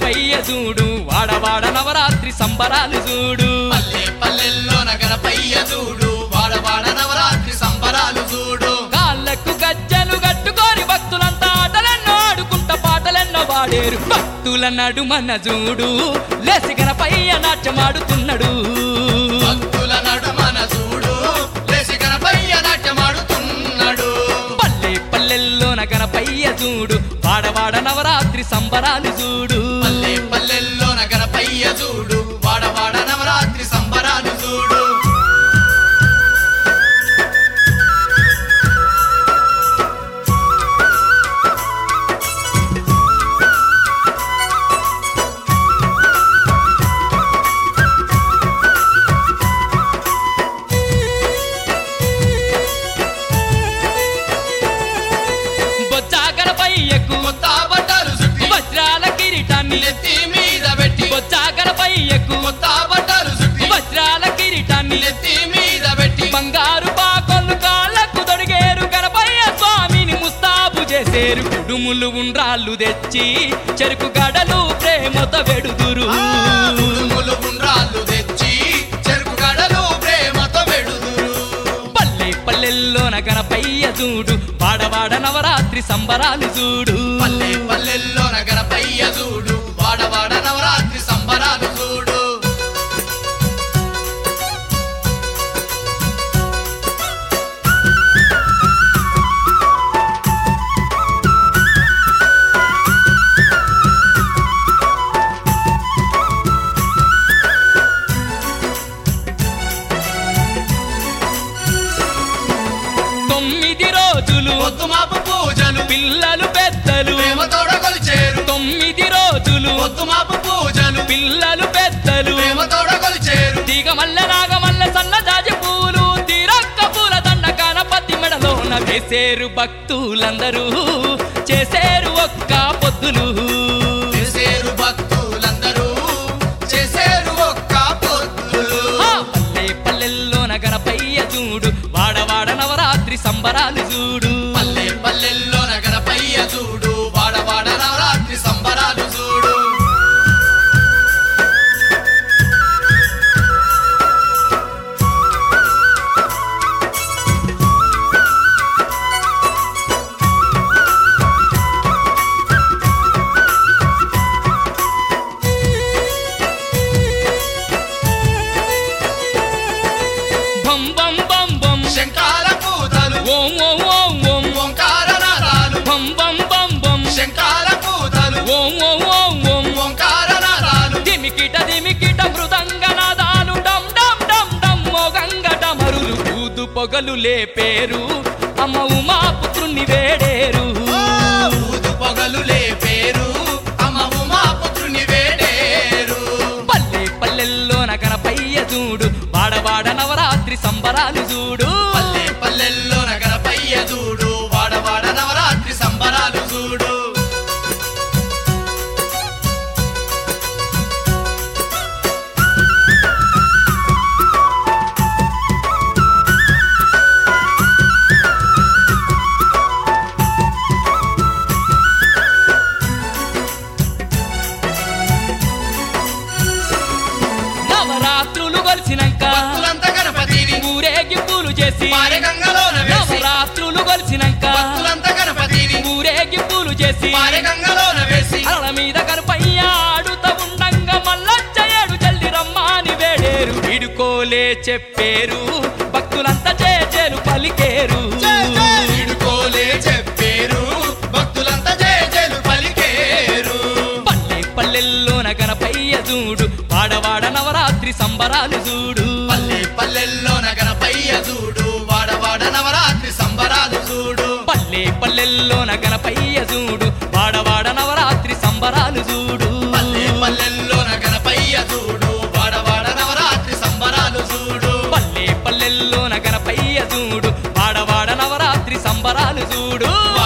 గణపయ్య చూడు వాడవాడ నవరాత్రి సంబరాలు చూడు పల్లె పల్లెల్లో నగరపయ్య చూడు వాడవాడ నవరాత్రి సంబరాలు చూడు కాళ్ళకు గజ్జలు కట్టుకొని భక్తులంతా ఆటలెన్నో ఆడుకుంటా పాటలెన్నో పాడేరు భక్తుల నడుమన చూడు లేసి గణపయ్య నాట్యమాడుతున్నాడు భక్తుల నడుమన చూడు లేసి గణపయ్య నాట్యమాడుతున్నాడు పల్లె పల్లెల్లోన గణపయ్య చూడు వాడవాడ నవరాత్రి సంబరాలు చూడు పల్లె పల్లెల్లో నగరపయ్య చూడు వాడవాడ నవరాత్రి సంబరాలు చూడు బొజ్జా గణపయ్యకు కొత్త బట్టలు చుట్టి వజ్రాల కిరీటాన్ని నెత్తి మీద పెట్టి బొజ్జా గణపయ్యకు కొత్త బట్టలు చుట్టి వజ్రాల కిరీటాన్ని నెత్తి మీద పెట్టి బంగారు పాకొల్లు కాళ్ళకు తొడిగేరు గణపయ్య స్వామిని ముస్తాబు చేసేరు కుడుములు ఉండ్రాళ్ళు తెచ్చి చెరుకు గడలు ప్రేమతో వెడుదురు ఉడుములు ఉండ్రాళ్ళు తెచ్చి చెరుకు గడలు ప్రేమతో వెడుదురు పల్లె పల్లెల్లోన గణపయ్య చూడు వాడవాడ నవరాత్రి సంబరాలు చూడు పల్లె పల్లెల్లో నగరపయ్య చూడు వాడవాడ నవరాత్రి సంబరాలు చూడు తొమ్మిది రోజులు పొద్దుమాపు పూజలు పిల్లలు పెద్దలు ప్రేమతోడ కొలిచేరు తొమ్మిది రోజులు పొద్దుమాపు పూజలు పిల్లలు పెద్దలు ప్రేమతోడ కొలిచేరు తీగమల్ల నాగమల్ల సన్న జాజి పూలు తీరక్క పూల దండ గణపతి మెడలోన వేసేరు భక్తులందరూ చేసేరు ఒక్క పొద్దులు చేసేరు భక్తులందరూ చేసేరు ఒక్క పొద్దులు ఆ పల్లె పల్లెల్లోన గణపయ్య చూడు వాడవాడ నవరాత్రి సంబరాలు చూడు పల్లె పల్లెల్లో నగరపయ్య చూడు వాడవాడ నవరాత్రి సంబరాలు చూడు బం బం బం బం శంకాల పూతలు ఓం ఓం ఓం ఓం ఓంకార నాదాలు బం బం బం బం శంకాల పూతలు ఓం ఓం ఓం ఓం ఓంకార నాదాలు దిమికిట దిమికిట మృదంగ నాదాలు డమ్ డమ్ డమ్ డమ్ మోగంగ డమరులు ఊదు పొగలు లేపేరు అమ్మ ఉమా పుత్రుణ్ణి వేడేరు ఊదు పొగలు లేపేరు అమ్మ ఉమా పుత్రుని వేడేరు పల్లె పల్లెల్లోన గణపయ్య చూడు వాడవాడ నవరాత్రి సంబరాలు చూడు పల్లె పల్లెల్లో నగరపయ్య చూడు వాడవాడ నవరాత్రి సంబరాలు చూడు నవరాత్రులు కొలిసినాక భక్తులంతా గణపతిని ఊరేగింపులు చేసి పారెగంగలోన వేసి నవరాత్రులు కొలిసినాక భక్తులంతా గణపతిని ఊరేగింపులు చేసి పారెగంగలోన వేసి అరల మీద కనపయ్య ఆడుత ఉండంగా మల్లచ్చయ్యడు జల్ది రమ్మాని వేడేరు విడుకోలే చెప్పేరు భక్తులంతా చేచేలు పలికేరు వీడుకోలే చెప్పేరు భక్తులంతా జయజలు పలికేరు పల్లె పల్లెల్లోన గణపయ్య చూడు వాడవాడ నవరాత్రి సంబరాలు చూడు పల్లె పల్లెల్లో నగరపయ్య చూడు వాడవాడ నవరాత్రి సంబరాలు చూడు పల్లె పల్లెల్లోన గణపయ్య చూడు వాడవాడ నవరాత్రి సంబరాలు చూడు పల్లె పల్లెల్లో నగరపయ్య చూడు వాడవాడ నవరాత్రి సంబరాలు చూడు పల్లె పల్లెల్లోన గణపయ్య చూడు వాడవాడ నవరాత్రి సంబరాలు చూడు